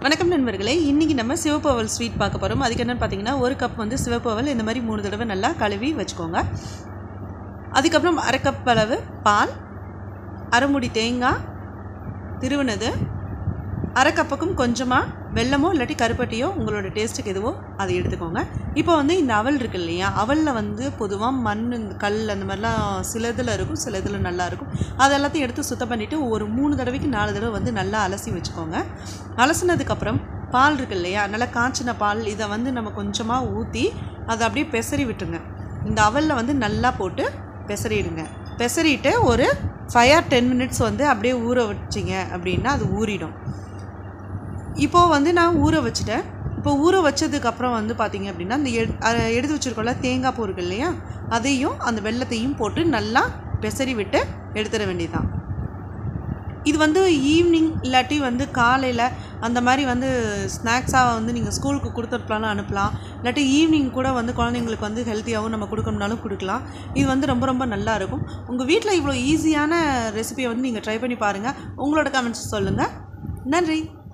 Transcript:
வணக்கம் நண்பர்களே இன்றைக்கி நம்ம சிவப்பு அவல் ஸ்வீட் பார்க்க போகிறோம் அதுக்கு என்னென்னு பார்த்தீங்கன்னா ஒரு கப் வந்து சிவப்பு அவல் இந்த மாதிரி மூணு தடவை நல்லா கழுவி வச்சுக்கோங்க அதுக்கப்புறம் அரை கப் அளவு பால் அரைமுடி தேங்காய் திருவுனது அரை கப்புக்கும் கொஞ்சமாக வெல்லமோ இல்லாட்டி கருப்பட்டியோ உங்களோட டேஸ்ட்டுக்கு எதுவோ அதை எடுத்துக்கோங்க இப்போ வந்து இந்த அவல் இருக்கு இல்லையா அவலில் வந்து பொதுவாக மண் இந்த கல் அந்த மாதிரிலாம் சிலதில் இருக்கும் சிலதில் நல்லா இருக்கும் அது எல்லாத்தையும் எடுத்து சுத்தம் பண்ணிவிட்டு ஒரு மூணு தடவைக்கு நாலு தடவை வந்து நல்லா அலசி வச்சுக்கோங்க அலசினதுக்கப்புறம் பால் இருக்கு இல்லையா நல்லா காய்ச்சின பால் இதை வந்து நம்ம கொஞ்சமாக ஊற்றி அதை அப்படியே பெசரி விட்டுருங்க இந்த அவலில் வந்து நல்லா போட்டு பெசரிடுங்க பெசரிட்டு ஒரு ஃபைவ் ஆர் டென் மினிட்ஸ் வந்து அப்படியே ஊற வச்சிங்க அப்படின்னா அது ஊறிடும் இப்போது வந்து நான் ஊற வச்சுட்டேன் இப்போ ஊற வச்சதுக்கப்புறம் வந்து பார்த்தீங்க அப்படின்னா இந்த எடு அஹ் எடுத்து வச்சுருக்கோம்ல தேங்காய் பூ இருக்கு இல்லையா அதையும் அந்த வெள்ளத்தையும் போட்டு நல்லா பெசரி விட்டு எடுத்துட வேண்டியதுதான் இது வந்து ஈவினிங் இல்லாட்டி வந்து காலையில் அந்த மாதிரி வந்து ஸ்நாக்ஸாக வந்து நீங்கள் ஸ்கூலுக்கு கொடுத்துருப்பலாம் அனுப்பலாம் இல்லாட்டி ஈவினிங் கூட வந்து குழந்தைங்களுக்கு வந்து ஹெல்த்தியாகவும் நம்ம கொடுக்கணும்னாலும் கொடுக்கலாம் இது வந்து ரொம்ப ரொம்ப நல்லா இருக்கும் உங்கள் வீட்டில் இவ்வளோ ஈஸியான ரெசிபியை வந்து நீங்கள் ட்ரை பண்ணி பாருங்கள் உங்களோட கமெண்ட்ஸ் சொல்லுங்கள் நன்றி